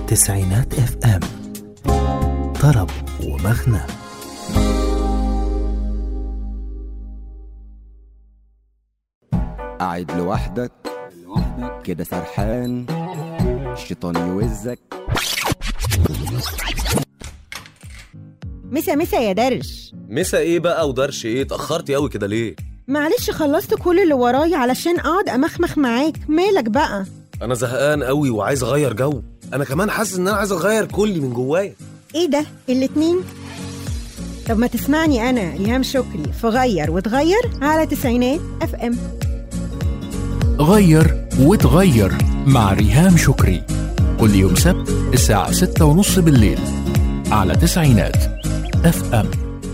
تسعينات اف ام طرب ومغنى قاعد لوحدك كده سرحان الشيطان يوزك مسا مسا يا درش مسا ايه بقى ودرش ايه اتاخرتي قوي كده ليه معلش خلصت كل اللي ورايا علشان اقعد امخمخ معاك مالك بقى انا زهقان قوي وعايز اغير جو انا كمان حاسس ان انا عايز اغير كلي من جوايا ايه ده الاتنين طب ما تسمعني انا ريهام شكري فغير وتغير على تسعينات اف ام غير وتغير مع ريهام شكري كل يوم سبت الساعة ستة ونص بالليل على تسعينات اف ام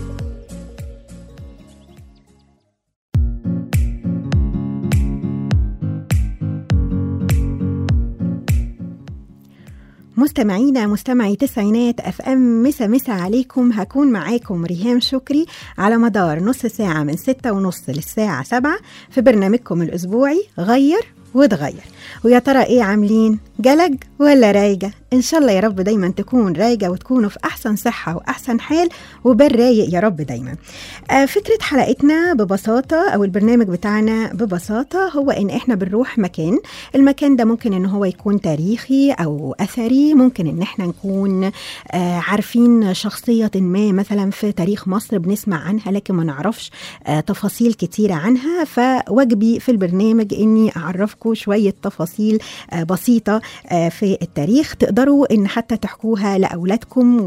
مستمعينا مستمعي تسعينات اف ام مسا مسا عليكم هكون معاكم ريهام شكري على مدار نص ساعة من ستة ونص للساعة سبعة في برنامجكم الأسبوعي غير وتغير ويا ترى ايه عاملين جلج ولا رايجة ان شاء الله يا رب دايما تكون رايجة وتكونوا في احسن صحة واحسن حال وبال رايق يا رب دايما آه فكرة حلقتنا ببساطة او البرنامج بتاعنا ببساطة هو ان احنا بنروح مكان المكان ده ممكن ان هو يكون تاريخي او اثري ممكن ان احنا نكون آه عارفين شخصية ما مثلا في تاريخ مصر بنسمع عنها لكن ما نعرفش آه تفاصيل كتيرة عنها فواجبي في البرنامج اني اعرفكم شوية تفاصيل آه بسيطة آه في التاريخ تقدروا ان حتى تحكوها لاولادكم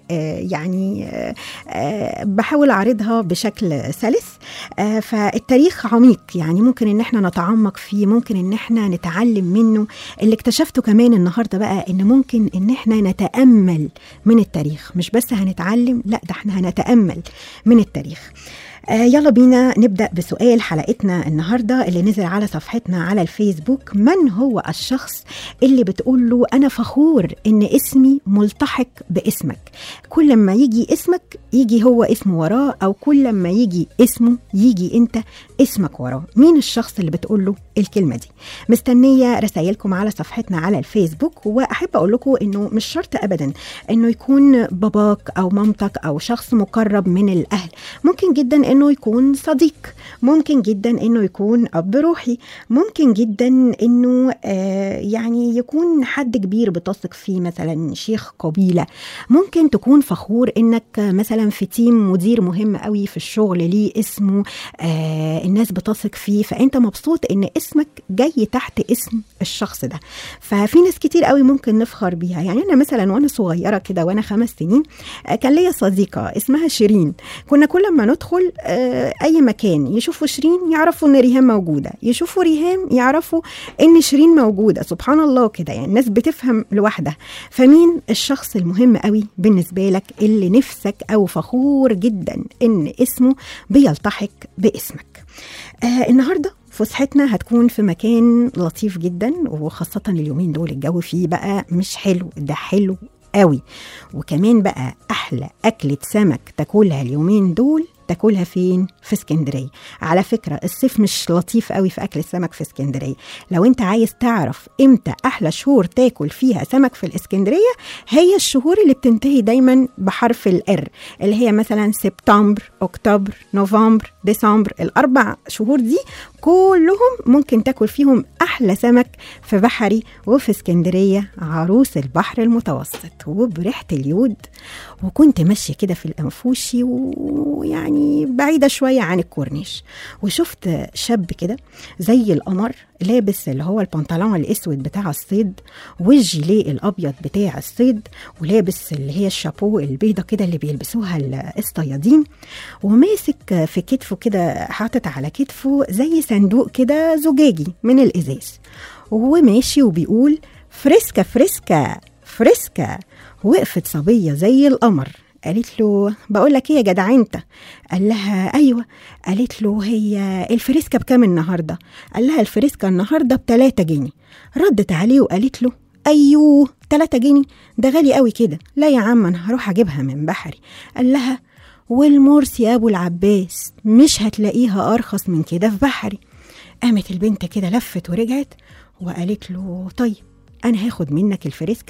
ويعني بحاول اعرضها بشكل سلس آه فالتاريخ عميق يعني ممكن ان احنا نتعمق فيه ممكن ان احنا نتعلم منه اللي اكتشفته كمان النهارده بقى ان ممكن ان احنا نتامل من التاريخ مش بس هنتعلم لا ده احنا هنتامل من التاريخ آه يلا بينا نبدا بسؤال حلقتنا النهارده اللي نزل على صفحتنا على الفيسبوك من هو الشخص اللي بتقول له انا فخور ان اسمي ملتحق باسمك كل ما يجي اسمك يجي هو اسمه وراه او كل ما يجي اسمه يجي انت اسمك وراه مين الشخص اللي بتقول له الكلمه دي مستنيه رسائلكم على صفحتنا على الفيسبوك واحب اقول لكم انه مش شرط ابدا انه يكون باباك او مامتك او شخص مقرب من الاهل ممكن جدا انه يكون صديق ممكن جدا انه يكون اب روحي ممكن جدا انه آه يعني يكون حد كبير بتثق فيه مثلا شيخ قبيله ممكن تكون فخور انك مثلا في تيم مدير مهم قوي في الشغل ليه اسمه آه الناس بتثق فيه فانت مبسوط ان اسمك جاي تحت اسم الشخص ده ففي ناس كتير قوي ممكن نفخر بيها يعني انا مثلا وانا صغيره كده وانا خمس سنين آه كان ليا صديقه اسمها شيرين كنا كل ما ندخل آه اي مكان يشوفوا شيرين يعرفوا ان ريهام موجوده يشوفوا ريهام يعرفوا ان شيرين موجوده سبحان الله كده يعني الناس بتفهم لوحدها فمين الشخص المهم قوي بالنسبه لك اللي نفسك او فخور جدا ان اسمه بيلتحق باسمك آه النهارده فسحتنا هتكون في مكان لطيف جدا وخاصة اليومين دول الجو فيه بقى مش حلو ده حلو قوي وكمان بقى أحلى أكلة سمك تاكلها اليومين دول تاكلها فين في اسكندريه على فكره الصيف مش لطيف قوي في اكل السمك في اسكندريه لو انت عايز تعرف امتى احلى شهور تاكل فيها سمك في الاسكندريه هي الشهور اللي بتنتهي دايما بحرف الار اللي هي مثلا سبتمبر اكتوبر نوفمبر ديسمبر الاربع شهور دي كلهم ممكن تاكل فيهم احلى سمك في بحري وفي اسكندريه عروس البحر المتوسط وبريحه اليود وكنت ماشيه كده في الانفوشي ويعني بعيده شويه عن الكورنيش وشفت شاب كده زي القمر لابس اللي هو البنطلون الاسود بتاع الصيد والجيليه الابيض بتاع الصيد ولابس اللي هي الشابو البيضه كده اللي بيلبسوها الصيادين وماسك في كتفه كده حاطط على كتفه زي صندوق كده زجاجي من الازاز وهو ماشي وبيقول فريسكا فريسكا فريسكا وقفت صبيه زي القمر قالت له بقول لك ايه يا جدع انت قال لها ايوه قالت له هي الفريسكا بكام النهارده قال لها الفريسكا النهارده ب 3 جنيه ردت عليه وقالت له ايوه 3 جنيه ده غالي قوي كده لا يا عم انا هروح اجيبها من بحري قال لها والمرسي يا ابو العباس مش هتلاقيها ارخص من كده في بحري قامت البنت كده لفت ورجعت وقالت له طيب انا هاخد منك الفريسكا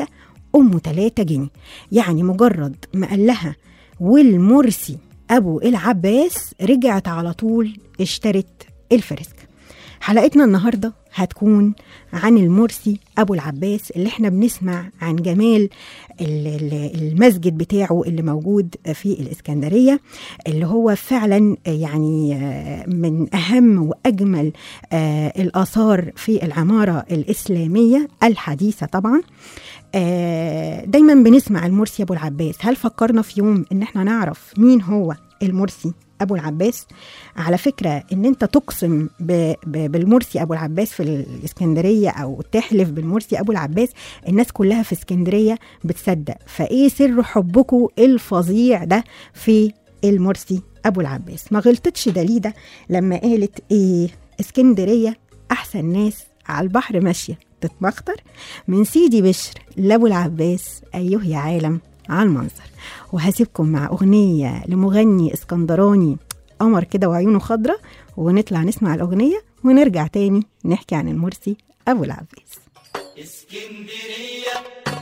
أمه 3 جنيه يعني مجرد ما قال لها والمرسي أبو العباس رجعت على طول اشترت الفريسك حلقتنا النهاردة هتكون عن المرسي أبو العباس اللي احنا بنسمع عن جمال ال- ال- المسجد بتاعه اللي موجود في الإسكندرية اللي هو فعلا يعني آه، من أهم وأجمل آه، الآثار في العمارة الإسلامية الحديثة طبعا آه، دايما بنسمع المرسي أبو العباس هل فكرنا في يوم إن احنا نعرف مين هو المرسي ابو العباس على فكره ان انت تقسم ب... ب... بالمرسي ابو العباس في الاسكندريه او تحلف بالمرسي ابو العباس الناس كلها في اسكندريه بتصدق فايه سر حبكم الفظيع ده في المرسي ابو العباس ما غلطتش دليده لما قالت ايه اسكندريه احسن ناس على البحر ماشيه تتمخطر من سيدي بشر لابو العباس ايوه يا عالم على المنظر وهسيبكم مع أغنية لمغني اسكندراني قمر كده وعيونه خضرة ونطلع نسمع الأغنية ونرجع تاني نحكي عن المرسي أبو العباس اسكندرية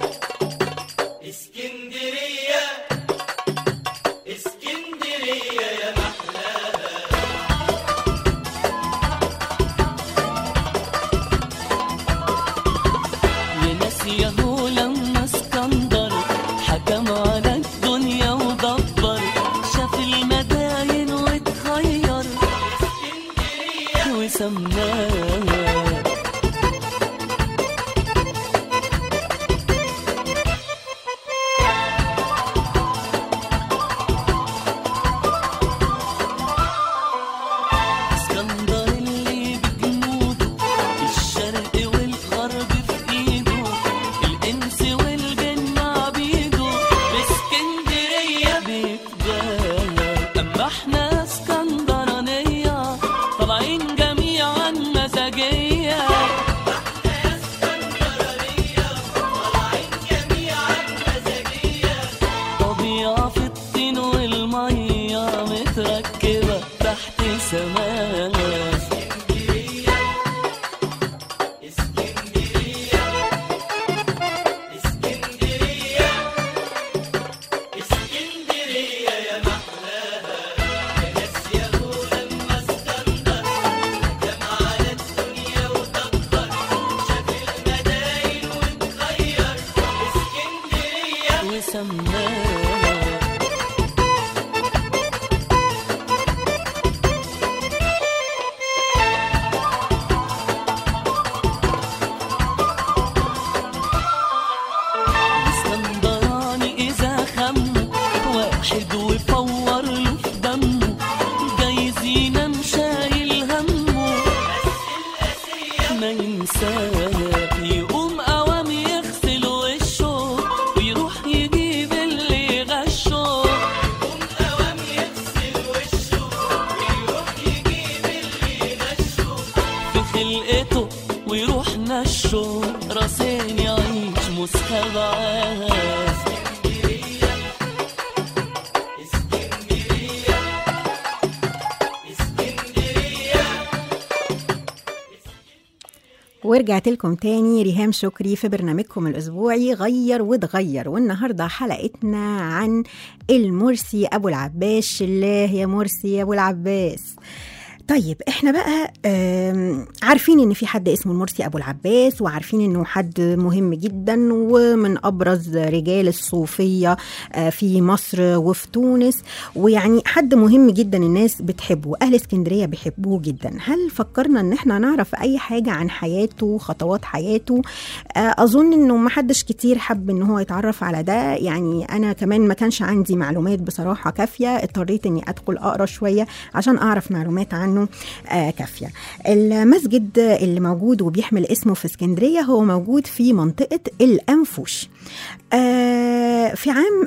اسكندرية اسكندرية يا محلاها يا ناس يا هو لما اسكندر حكم على الدنيا ودبر شاف المداين واتخير وسماها اسكندر اللي بجنوده الشرق والغرب في ايده الانس والجن عبيده باسكندريه بيتباهى اما احنا اسكندرانيه طالعين جميعا مزاجيه طبيعة في الطين والمية متركبة تحت سماها وسماها اسكندراني إذا خمه واحد وفور له في دمه جايزين مشايل همه ما ينساه يقوم قوام يغسل وشه ويروح يجيب اللي غشه يقوم قوام يغسل وشه ويروح يجيب اللي غشه في خلقته ويروح نشه راسين يعيش مسخبعاه ورجعت لكم تاني ريهام شكري في برنامجكم الأسبوعي غير وتغير والنهاردة حلقتنا عن المرسي أبو العباس الله يا مرسي يا أبو العباس طيب احنا بقى آم، عارفين ان في حد اسمه المرسي ابو العباس وعارفين انه حد مهم جدا ومن ابرز رجال الصوفيه آه، في مصر وفي تونس ويعني حد مهم جدا الناس بتحبه اهل اسكندريه بيحبوه جدا هل فكرنا ان احنا نعرف اي حاجه عن حياته خطوات حياته آه، اظن انه ما حدش كتير حب ان هو يتعرف على ده يعني انا كمان ما كانش عندي معلومات بصراحه كافيه اضطريت اني ادخل اقرا شويه عشان اعرف معلومات عنه آه، كافيه المسجد اللي موجود وبيحمل اسمه في اسكندريه هو موجود في منطقه الانفوش آه، في عام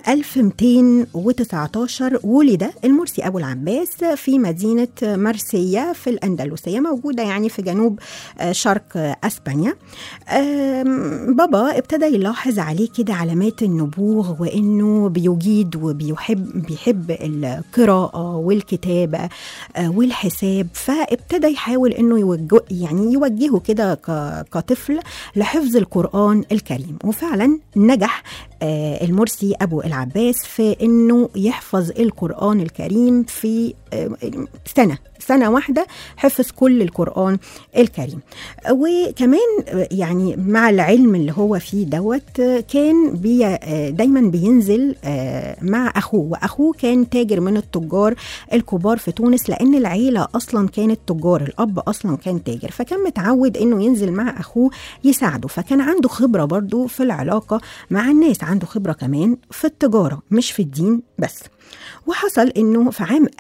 1219 ولد المرسي أبو العباس في مدينة مرسية في الأندلسية موجودة يعني في جنوب آه، شرق آه، أسبانيا آم، بابا ابتدى يلاحظ عليه كده علامات النبوغ وإنه بيجيد وبيحب بيحب القراءة والكتابة آه، والحساب الكتاب فابتدى يحاول انه يوجه يعني يوجهه كده ك- كطفل لحفظ القران الكريم وفعلا نجح آه، المرسي ابو العباس في انه يحفظ القران الكريم في آه، سنه سنه واحده حفظ كل القران الكريم وكمان آه، يعني مع العلم اللي هو فيه دوت آه، كان بي آه، دايما بينزل آه، مع اخوه واخوه كان تاجر من التجار الكبار في تونس لان العيله اصلا كانت تجار الاب اصلا كان تاجر فكان متعود انه ينزل مع اخوه يساعده فكان عنده خبره برضو في العلاقه مع الناس عنده خبره كمان في التجاره مش في الدين بس وحصل انه في عام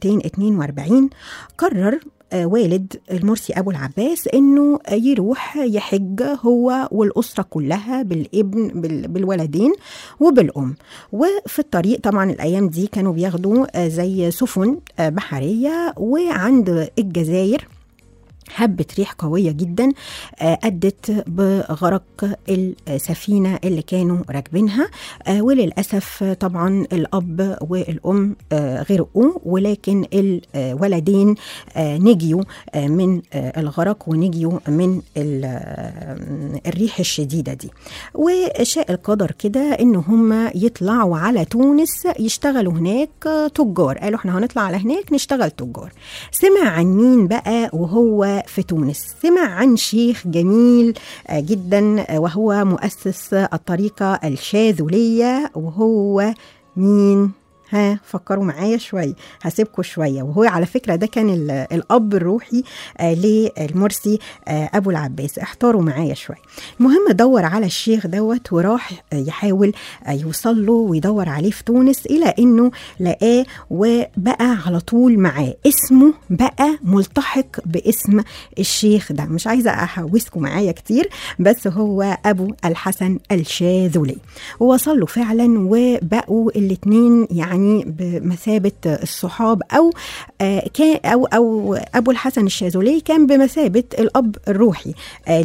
1242 قرر آه، والد المرسي ابو العباس انه يروح يحج هو والاسره كلها بالابن بال- بالولدين وبالام وفي الطريق طبعا الايام دي كانوا بياخدوا آه، زي سفن آه، بحريه وعند الجزائر هبت ريح قوية جدا آه، أدت بغرق السفينة اللي كانوا راكبينها آه، وللأسف آه، طبعا الأب والأم آه، غرقوا ولكن الولدين آه، نجيوا آه، من آه، الغرق ونجيوا من ال- آه، الريح الشديدة دي وشاء القدر كده إن هم يطلعوا على تونس يشتغلوا هناك آه، تجار قالوا احنا هنطلع على هناك نشتغل تجار سمع عن مين بقى وهو في تونس سمع عن شيخ جميل آه، جدا آه، وهو مؤسس الطريقة الشاذلية وهو مين ها فكروا معايا شوية هسيبكم شوية وهو على فكرة ده كان ال- الأب الروحي آه، للمرسي آه، أبو العباس احتاروا معايا شوية المهم دور على الشيخ دوت وراح آه، يحاول آه، يوصل له ويدور عليه في تونس إلى إنه لقاه وبقى على طول معاه اسمه بقى ملتحق باسم الشيخ ده مش عايزة أحوسكم معايا كتير بس هو أبو الحسن الشاذلي ووصل له فعلا وبقوا الاتنين يعني بمثابة الصحاب أو آه، كان أو أو أبو الحسن الشاذلي كان بمثابة الأب الروحي آه،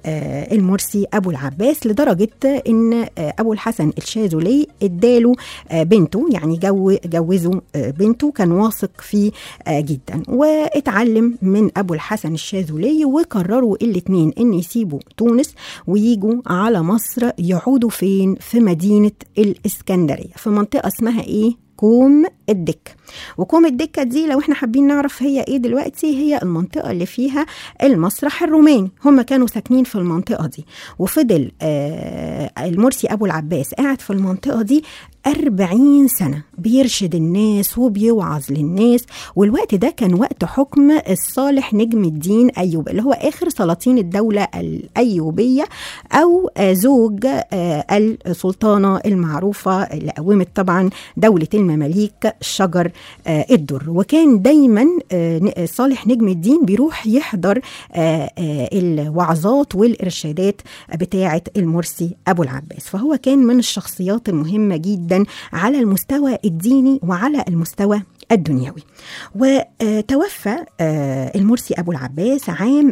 للمرسي أبو العباس لدرجة إن آه، أبو الحسن الشاذلي اداله آه، بنته يعني جو جوزه آه، بنته كان واثق فيه آه، جدا واتعلم من أبو الحسن الشاذلي وقرروا الاتنين إن يسيبوا تونس ويجوا على مصر يعودوا فين في مدينة الإسكندرية في منطقة اسمها إيه كوم الدكة وكوم الدكة دي لو احنا حابين نعرف هي ايه دلوقتي هي المنطقة اللي فيها المسرح الروماني هم كانوا ساكنين في المنطقة دي وفضل آه المرسي أبو العباس قاعد في المنطقة دي أربعين سنة بيرشد الناس وبيوعظ للناس والوقت ده كان وقت حكم الصالح نجم الدين أيوب اللي هو آخر سلاطين الدولة الأيوبية أو آه زوج آه السلطانة المعروفة اللي قومت طبعا دولة المماليك شجر آه الدر وكان دايما آه صالح نجم الدين بيروح يحضر آه آه الوعظات والإرشادات بتاعة المرسي أبو العباس فهو كان من الشخصيات المهمة جدا على المستوى الديني وعلى المستوى الدنيوي وتوفى المرسي أبو العباس عام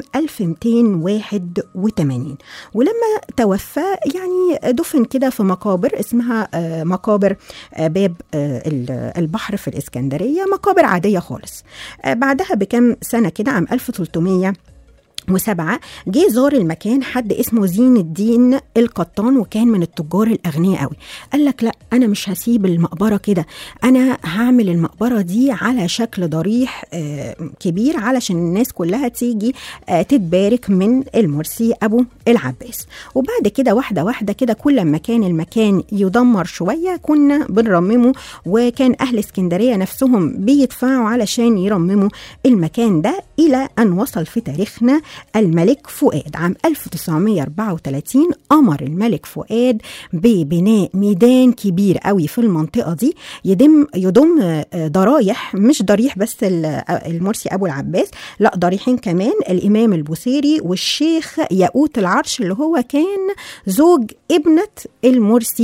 1281 ولما توفى يعني دفن كده في مقابر اسمها مقابر باب البحر في الإسكندرية مقابر عادية خالص بعدها بكم سنة كده عام 1300 وسبعة جه زار المكان حد اسمه زين الدين القطان وكان من التجار الأغنياء قوي قال لك لا أنا مش هسيب المقبرة كده أنا هعمل المقبرة دي على شكل ضريح آه كبير علشان الناس كلها تيجي آه تتبارك من المرسي أبو العباس وبعد كده واحدة واحدة كده كل ما كان المكان يدمر شوية كنا بنرممه وكان أهل اسكندرية نفسهم بيدفعوا علشان يرمموا المكان ده إلى أن وصل في تاريخنا الملك فؤاد عام 1934 أمر الملك فؤاد ببناء ميدان كبير قوي في المنطقة دي يضم يضم ضرايح مش ضريح بس المرسي أبو العباس لا ضريحين كمان الإمام البوصيري والشيخ ياقوت العرش اللي هو كان زوج ابنة المرسي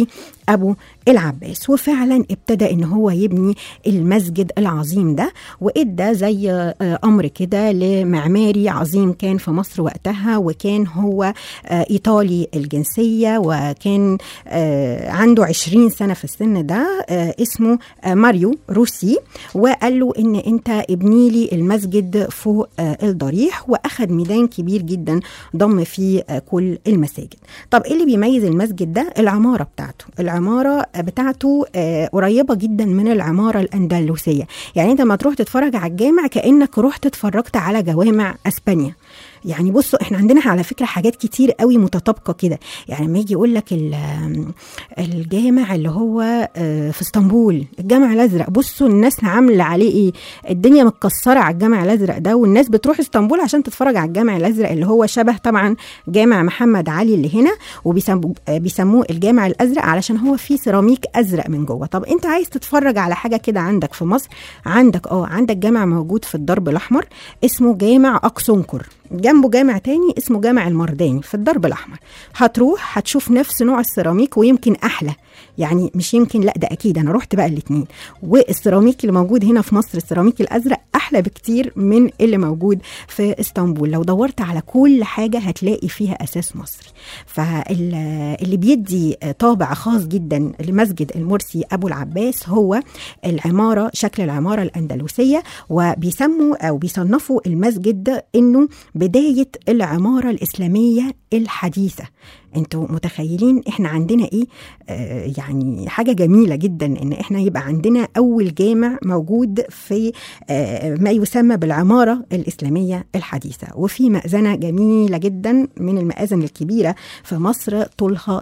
أبو العباس وفعلا ابتدى إن هو يبني المسجد العظيم ده وإدى زي آه، أمر كده لمعماري عظيم كان في مصر وقتها وكان هو آه، إيطالي الجنسية وكان آه، عنده 20 سنة في السن ده آه، اسمه آه، ماريو روسي وقال له إن أنت ابني لي المسجد فوق آه، الضريح وأخذ ميدان كبير جدا ضم فيه آه، كل المساجد طب إيه اللي بيميز المسجد ده العمارة بتاعته العمارة بتاعته آه، قريبة جدا من العمارة الأندلسية يعني أنت لما تروح تتفرج على الجامع كأنك رحت اتفرجت على جوامع أسبانيا يعني بصوا احنا عندنا على فكره حاجات كتير قوي متطابقه كده يعني لما يجي يقول لك ال- الجامع اللي هو آه، في اسطنبول الجامع الازرق بصوا الناس عامله عليه ايه الدنيا متكسره على الجامع الازرق ده والناس بتروح اسطنبول عشان تتفرج على الجامع الازرق اللي هو شبه طبعا جامع محمد علي اللي هنا وبيسموه الجامع الازرق علشان هو فيه سيراميك ازرق من جوه طب انت عايز تتفرج على حاجه كده عندك في مصر عندك اه عندك جامع موجود في الدرب الاحمر اسمه جامع اقصنكر جنبه جامع تاني اسمه جامع المرداني في الدرب الاحمر هتروح هتشوف نفس نوع السيراميك ويمكن احلى يعني مش يمكن لا ده اكيد انا رحت بقى الاثنين والسيراميك اللي موجود هنا في مصر السيراميك الازرق احلى بكتير من اللي موجود في اسطنبول لو دورت على كل حاجه هتلاقي فيها اساس مصري فاللي بيدي طابع خاص جدا لمسجد المرسي ابو العباس هو العماره شكل العماره الاندلسيه وبيسموا او بيصنفوا المسجد ده انه بدايه العماره الاسلاميه الحديثه انتوا متخيلين احنا عندنا ايه آه يعني حاجه جميله جدا ان احنا يبقى عندنا اول جامع موجود في آه ما يسمى بالعماره الاسلاميه الحديثه وفي مأذنه جميله جدا من المآذن الكبيره في مصر طولها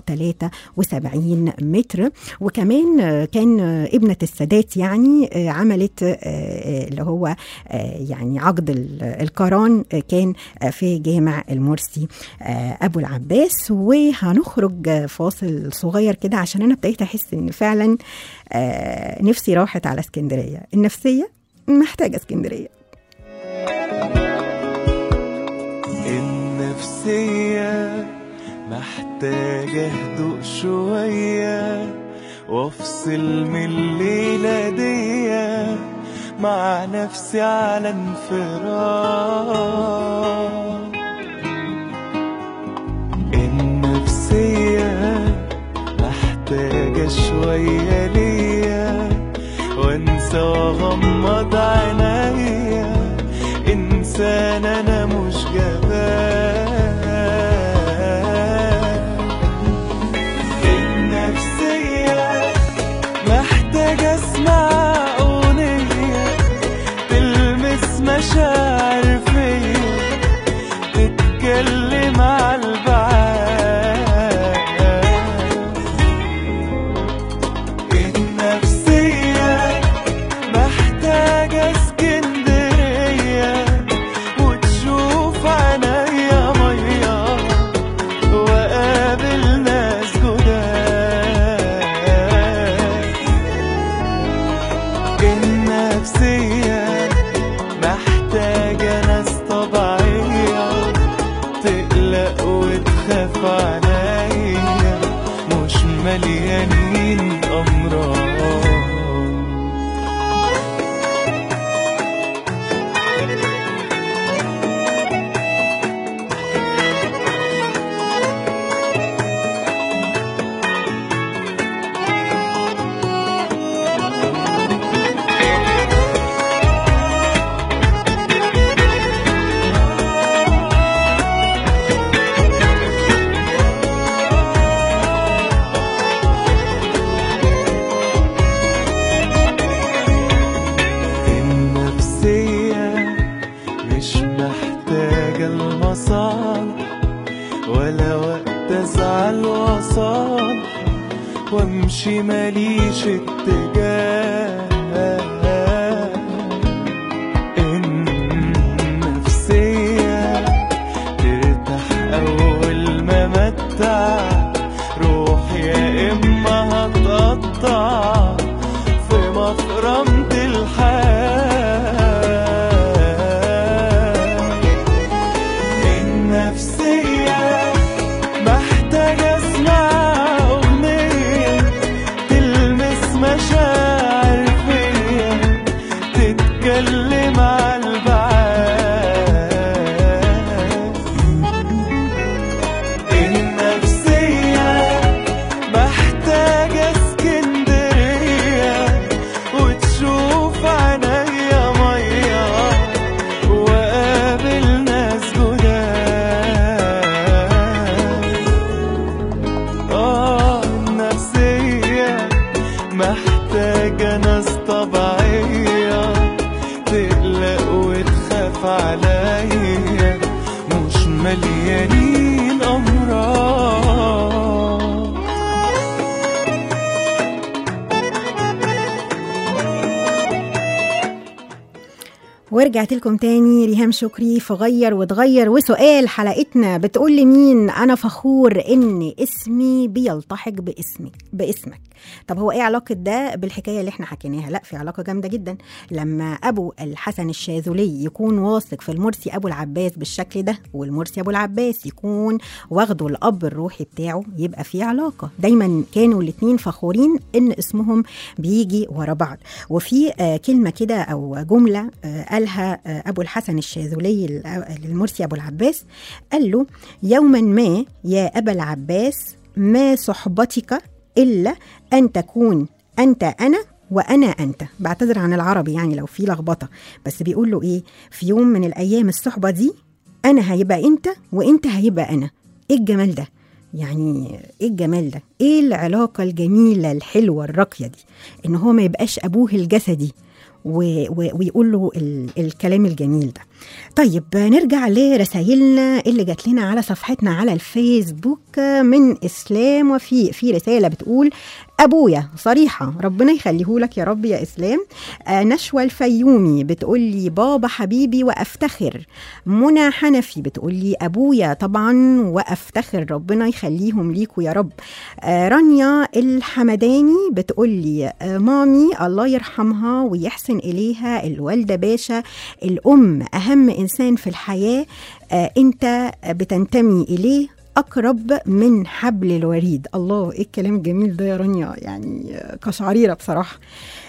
73 متر وكمان آه كان آه ابنه السادات يعني آه عملت آه آه اللي هو آه يعني عقد ال- القران آه كان آه في جامع المرسي آه ابو العباس وهنخرج فاصل صغير كده عشان انا ابتديت احس ان فعلا آه نفسي راحت على اسكندريه النفسيه محتاجه اسكندريه النفسية محتاجة هدوء شوية وافصل من الليلة دي مع نفسي على انفراد النفسية محتاجة شوية ليا وانسى واغمض عينيا انسان انا مش جبان النفسية محتاجة اسمع اغنية تلمس مشاعر فيا تتكلم على البعاد النفسية محتاجة اسكندرية وتشوف عينيا مية وقابل ناس جداد النفسية محتاجة ناس طبيعية تقلق وتخاف عليا مش مليانين أمراض النفسية مش محتاجة المصالح ولا وقت ازعل وصالح وامشي ماليش اتجاه النفسية ترتاح أول ما متع روح يا إما هتقطع في مفرمة الحياة النفسية محتاجة اسمع أغنية ورجعت لكم تاني ريهام شكري في غير وتغير وسؤال حلقتنا بتقول لي مين انا فخور ان اسمي بيلتحق باسمك باسمك طب هو ايه علاقه ده بالحكايه اللي احنا حكيناها لا في علاقه جامده جدا لما ابو الحسن الشاذلي يكون واثق في المرسي ابو العباس بالشكل ده والمرسي ابو العباس يكون واخده الاب الروحي بتاعه يبقى في علاقه دايما كانوا الاثنين فخورين ان اسمهم بيجي ورا بعض وفي آه كلمه كده او جمله آه قالها آه ابو الحسن الشاذلي لل- للمرسي ابو العباس قال له يوما ما يا ابا العباس ما صحبتك الا ان تكون انت انا وانا انت بعتذر عن العربي يعني لو في لخبطه بس بيقول له ايه في يوم من الايام الصحبه دي انا هيبقى انت وانت هيبقى انا ايه الجمال ده يعني ايه الجمال ده ايه العلاقه الجميله الحلوه الراقيه دي ان هو ما يبقاش ابوه الجسدي و- و- ويقول له ال- الكلام الجميل ده طيب نرجع لرسائلنا اللي جات لنا على صفحتنا على الفيسبوك من اسلام وفي في رساله بتقول ابويا صريحه ربنا يخليه لك يا رب يا اسلام آه نشوى الفيومي بتقول لي بابا حبيبي وافتخر منى حنفي بتقول لي ابويا طبعا وافتخر ربنا يخليهم ليكوا يا رب آه رانيا الحمداني بتقول لي آه مامي الله يرحمها ويحسن اليها الوالده باشا الام اهم انسان في الحياه آه انت بتنتمي اليه اقرب من حبل الوريد الله ايه الكلام الجميل ده يا رانيا يعني آه، كشعريره بصراحه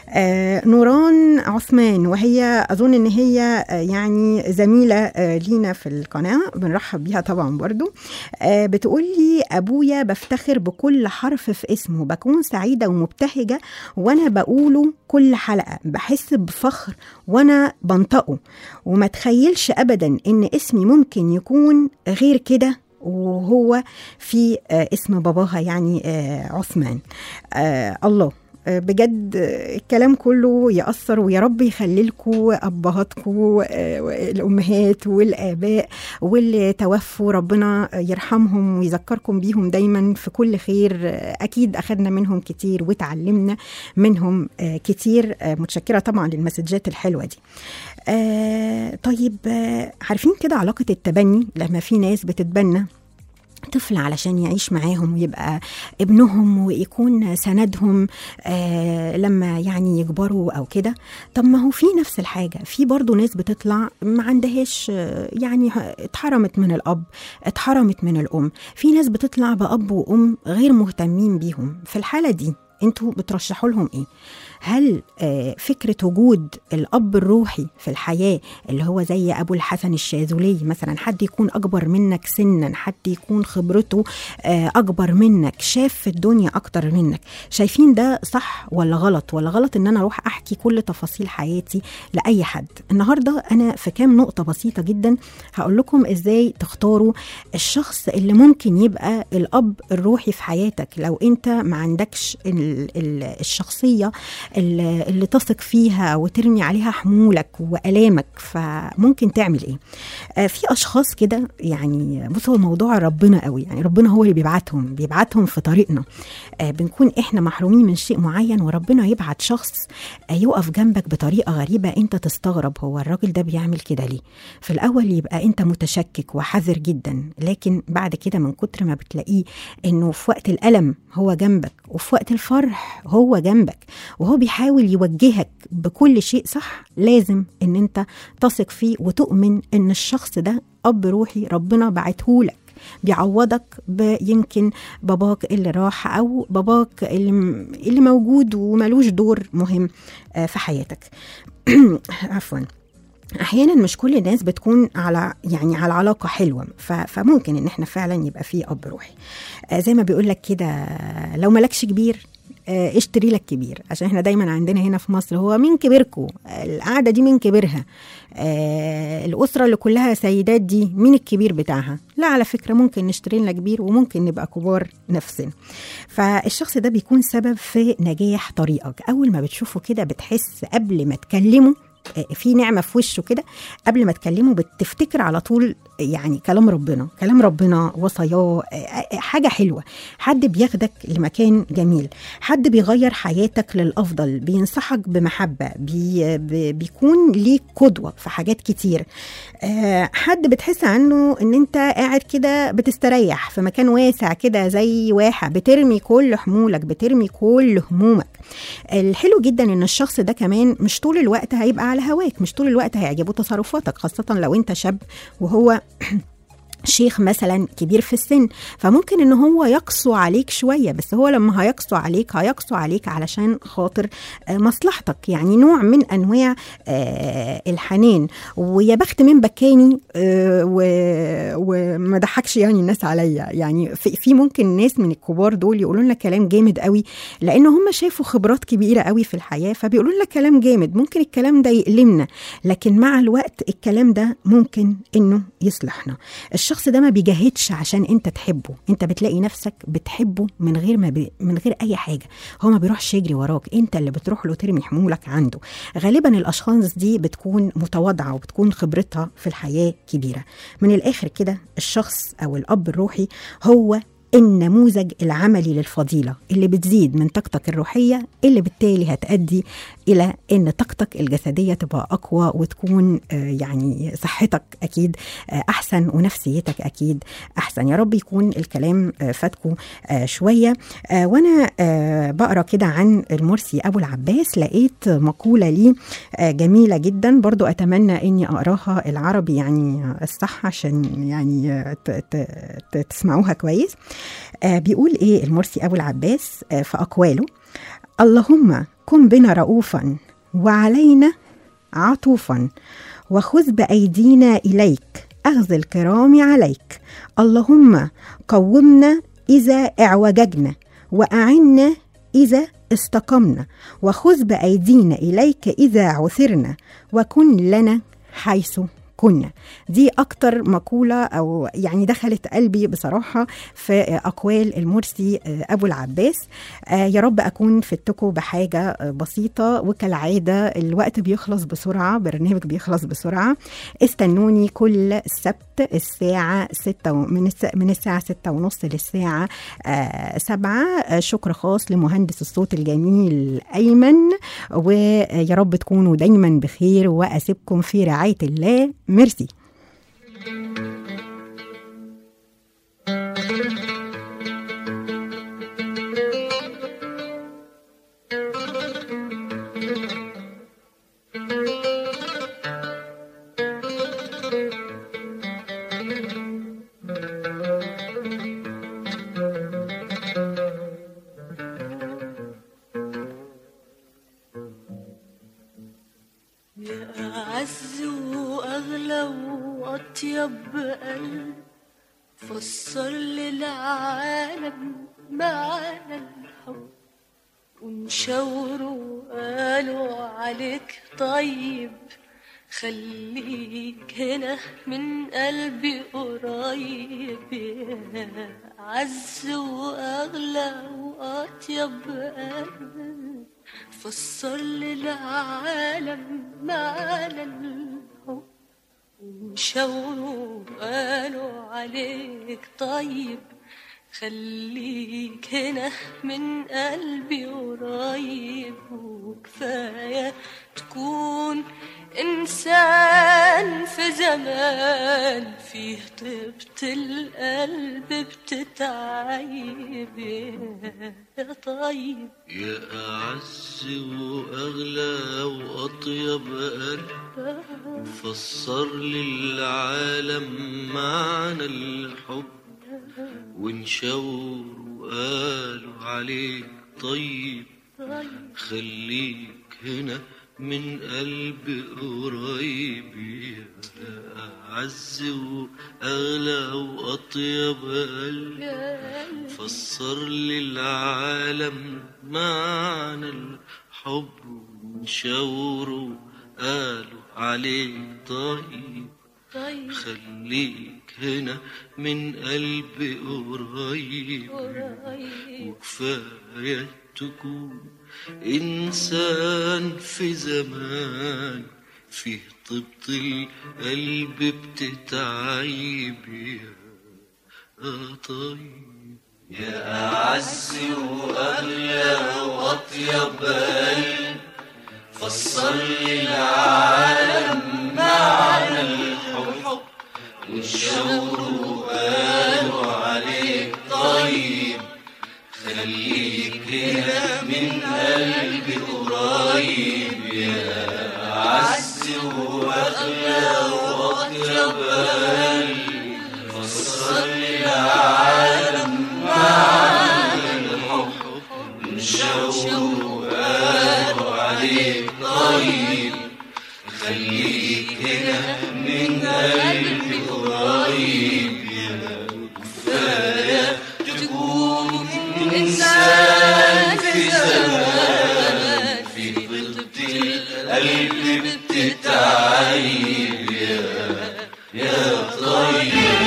آه نوران عثمان وهي اظن ان هي آه يعني زميله آه لينا في القناه بنرحب بيها طبعا برضو آه بتقول لي ابويا بفتخر بكل حرف في اسمه بكون سعيده ومبتهجه وانا بقوله كل حلقه بحس بفخر وانا بنطقه وما تخيلش ابدا ان اسمي ممكن يكون غير كده وهو في آه، اسم باباها يعني آه، عثمان آه، الله آه، بجد آه، الكلام كله يأثر ويا رب يخلي لكم أبهاتكم آه، الأمهات والآباء واللي توفوا ربنا يرحمهم ويذكركم بيهم دايما في كل خير آه، أكيد أخذنا منهم كتير وتعلمنا منهم آه، كتير آه، متشكرة طبعا للمسجات الحلوة دي آه طيب آه عارفين كده علاقة التبني لما في ناس بتتبنى طفل علشان يعيش معاهم ويبقى ابنهم ويكون سندهم آه لما يعني يكبروا او كده طب ما هو في نفس الحاجه في برضه ناس بتطلع ما عندهاش آه، يعني ه- اتحرمت من الاب اتحرمت من الام في ناس بتطلع باب وام غير مهتمين بيهم في الحاله دي انتوا بترشحوا لهم ايه هل آه، فكرة وجود الأب الروحي في الحياة اللي هو زي أبو الحسن الشاذلي مثلا حد يكون أكبر منك سنا حد يكون خبرته آه، أكبر منك شاف في الدنيا أكتر منك شايفين ده صح ولا غلط ولا غلط إن أنا أروح أحكي كل تفاصيل حياتي لأي حد النهاردة أنا في كام نقطة بسيطة جدا هقول لكم إزاي تختاروا الشخص اللي ممكن يبقى الأب الروحي في حياتك لو أنت ما عندكش ال- ال- الشخصية اللي اللي تثق فيها وترمي عليها حمولك وآلامك فممكن تعمل إيه آه، في أشخاص كده يعني بصوا هو موضوع ربنا قوي يعني ربنا هو اللي بيبعتهم بيبعتهم في طريقنا آه، بنكون إحنا محرومين من شيء معين وربنا يبعت شخص آه، يقف جنبك بطريقة غريبة أنت تستغرب هو الراجل ده بيعمل كده ليه في الأول يبقى أنت متشكك وحذر جدا لكن بعد كده من كتر ما بتلاقيه إنه في وقت الألم هو جنبك وفي وقت الفرح هو جنبك وهو بيحاول يوجهك بكل شيء صح لازم ان انت تثق فيه وتؤمن ان الشخص ده اب روحي ربنا بعتهولك بيعوضك يمكن باباك اللي راح او باباك اللي, اللي موجود وملوش دور مهم آه، في حياتك عفوا احيانا مش كل الناس بتكون على يعني على علاقه حلوه ف- فممكن ان احنا فعلا يبقى في اب روحي آه، زي ما بيقول لك كده لو مالكش كبير آه، اشتري لك كبير عشان احنا دايما عندنا هنا في مصر هو مين كبيركو القعده دي مين كبيرها آه الاسره اللي كلها سيدات دي مين الكبير بتاعها لا على فكره ممكن نشتري لنا كبير وممكن نبقى كبار نفسنا فالشخص ده بيكون سبب في نجاح طريقك اول ما بتشوفه كده بتحس قبل ما تكلمه آه، في نعمه في وشه كده قبل ما تكلمه بتفتكر على طول يعني كلام ربنا كلام ربنا وصاياه آه، آه، حاجه حلوه حد بياخدك لمكان جميل حد بيغير حياتك للافضل بينصحك بمحبه بي بي- بيكون ليك قدوه في حاجات كتير آه، حد بتحس عنه ان انت قاعد كده بتستريح في مكان واسع كده زي واحة بترمي كل حمولك بترمي كل همومك الحلو جدا ان الشخص ده كمان مش طول الوقت هيبقى على هواك مش طول الوقت هيعجبه تصرفاتك خاصة لو انت شاب وهو شيخ مثلا كبير في السن فممكن ان هو يقسو عليك شويه بس هو لما هيقسو عليك هيقسو عليك علشان خاطر آه، مصلحتك يعني نوع من انواع آه، الحنان ويا بخت من بكاني آه، و- وما ضحكش يعني الناس عليا يعني في, في ممكن ناس من الكبار دول يقولوا لنا كلام جامد قوي لان هم شافوا خبرات كبيره قوي في الحياه فبيقولوا لنا كلام جامد ممكن الكلام ده يألمنا لكن مع الوقت الكلام ده ممكن انه يصلحنا الشخص ده ما بيجاهدش عشان انت تحبه انت بتلاقي نفسك بتحبه من غير ما بي... من غير اي حاجه هو ما بيروحش يجري وراك انت اللي بتروح له ترمي حمولك عنده غالبا الاشخاص دي بتكون متواضعه وبتكون خبرتها في الحياه كبيره من الاخر كده الشخص او الاب الروحي هو النموذج العملي للفضيلة اللي بتزيد من طاقتك الروحية اللي بالتالي هتأدي إلى أن طاقتك الجسدية تبقى أقوى وتكون آه، يعني صحتك أكيد آه، أحسن ونفسيتك أكيد أحسن يا رب يكون الكلام آه، فاتكم آه، شوية آه، وأنا آه، بقرأ كده عن المرسي أبو العباس لقيت مقولة ليه آه، جميلة جدا برضو أتمنى أني أقراها العربي يعني الصح عشان يعني آه، ت- ت- ت- تسمعوها كويس آه، بيقول ايه المرسي ابو العباس آه، في اقواله اللهم كن بنا رؤوفا وعلينا عطوفا وخذ بايدينا اليك اخذ الكرام عليك اللهم قومنا اذا اعوججنا واعنا اذا استقمنا وخذ بايدينا اليك اذا عثرنا وكن لنا حيث كنا دي اكتر مقولة او يعني دخلت قلبي بصراحة في اقوال المرسي ابو العباس آه، يا رب اكون فدتكم بحاجة آه، بسيطة وكالعادة الوقت بيخلص بسرعة برنامج بيخلص بسرعة استنوني كل سبت الساعة ستة و- من الس- من الساعة ستة ونص للساعة آه، سبعة آه، شكر خاص لمهندس الصوت الجميل أيمن ويا رب تكونوا دايما بخير وأسيبكم في رعاية الله ميرسي يا أعز وأغلى وأطيب قلب فسر للعالم معنى الحب ونشاوروا قالوا عليك طيب خليك هنا من قلبي قريب يا عز وأغلى وأطيب قلب فسر للعالم معنى الحب وشاوروا قالوا عليك طيب خليك هنا من قلبي قريب وكفاية تكون إنسان في زمان فيه طيبة القلب بتتعيب يا طيب يا أعز وأغلى وأطيب قلب فسر للعالم معنى الحب ونشاور وقالوا عليك طيب طيب خليك هنا من قلب قريب يا أعز وأغلى وأطيب قلب يا قلبي فسر للعالم معنى الحب ونشاوروا قالوا عليك طيب طيب خليك هنا من قلب قريب قريب وكفاية تكون إنسان في زمان فيه طبط القلب بتتعيب يا آه طيب يا أعز وأغلى وأطيب قلب فسر لي العالم معنى الحب والشوق قالوا عليك طيب خليك هنا من قلبي قريب يا أعز وأغلى وأطيب قلب فسر لي العالم معنى الحب والشوق قالوا عليك طيب خليك هنا من قلبي قريب يا كفاية تكون إنسان في زمان في ضد القلب بتتعيب يا يا طيب